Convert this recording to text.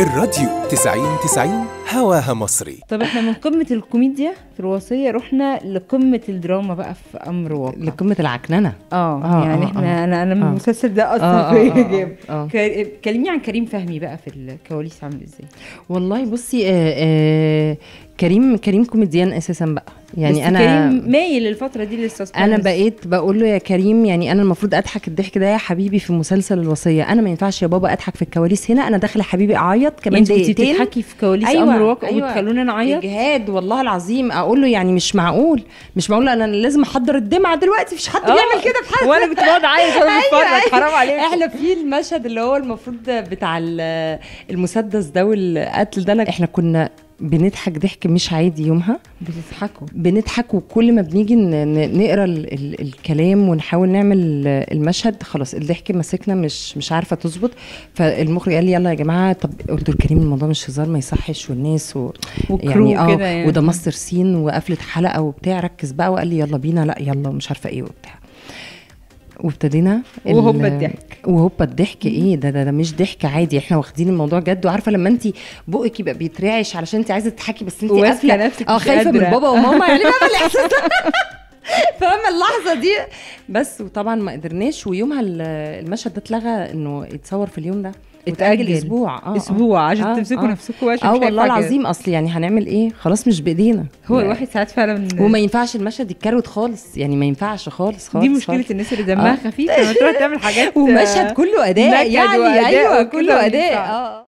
الراديو 90 90 هواها مصري طب احنا من قمه الكوميديا في الوصيه رحنا لقمه الدراما بقى في امر واقع لقمه العكننه اه آه، يعني آه، احنا انا انا من آه. المسلسل ده اصلا آه، آه، فيا آه، جامد آه. كر- كلمني عن كريم فهمي بقى في الكواليس عامل ازاي والله بصي آه آه كريم كريم كوميديان اساسا بقى يعني بس انا كريم مايل الفتره دي للسسبنس انا بقيت بقول له يا كريم يعني انا المفروض اضحك الضحك ده يا حبيبي في مسلسل الوصيه انا ما ينفعش يا بابا اضحك في الكواليس هنا انا داخله حبيبي اعيط كمان يعني انت دقيقتين بتضحكي في كواليس امر واقع وتخلونا نعيط اجهاد والله العظيم اقول له يعني مش معقول مش معقول انا لازم احضر الدمعه دلوقتي مفيش حد بيعمل كده في حد وانا كنت بقعد اعيط وانا بتفرج حرام عليك احنا في المشهد اللي هو المفروض بتاع ال- المسدس ده والقتل ده أنا- احنا كنا بنضحك ضحك مش عادي يومها بتضحكوا بنضحك وكل ما بنيجي ن- ن- نقرا ال ال الكلام ونحاول نعمل المشهد خلاص الضحك مسكنا مش مش عارفه تظبط فالمخرج قال لي يلا يا جماعه طب قلت له كريم الموضوع مش هزار ما يصحش والناس و وكرو يعني اه كده يعني. وده ماستر سين وقفله حلقه وبتاع ركز بقى وقال لي يلا بينا لا يلا مش عارفه ايه وبتاع وابتدينا ال- وهوبا الضحك. وهوبا الضحك ايه ده, ده ده مش ضحك عادي احنا واخدين الموضوع جد وعارفه لما انت بقك يبقى بيترعش علشان انت عايزه تضحكي بس انت وماسكة قافله نفسك اه مش خايفه من قادرة. بابا وماما يعني فاهمه الاحساس ده فاهمه اللحظه دي بس وطبعا ما قدرناش ويومها ال- المشهد ده اتلغى انه يتصور في اليوم ده اتأجل. اتأجل اسبوع اه آه. اسبوع عشان آه، تمسكوا آه. نفسكم عشان اه مش والله هينفع كده. العظيم اصل يعني هنعمل ايه خلاص مش بايدينا هو يعني الواحد ساعات فعلا وما ينفعش المشهد يتكروت خالص يعني ما ينفعش خالص خالص دي مشكله خالص. الناس اللي دمها آه. خفيف لما تروح تعمل حاجات ومشهد كله اداء نكد يعني وأداء ايوه وكده كله اداء وينفع. اه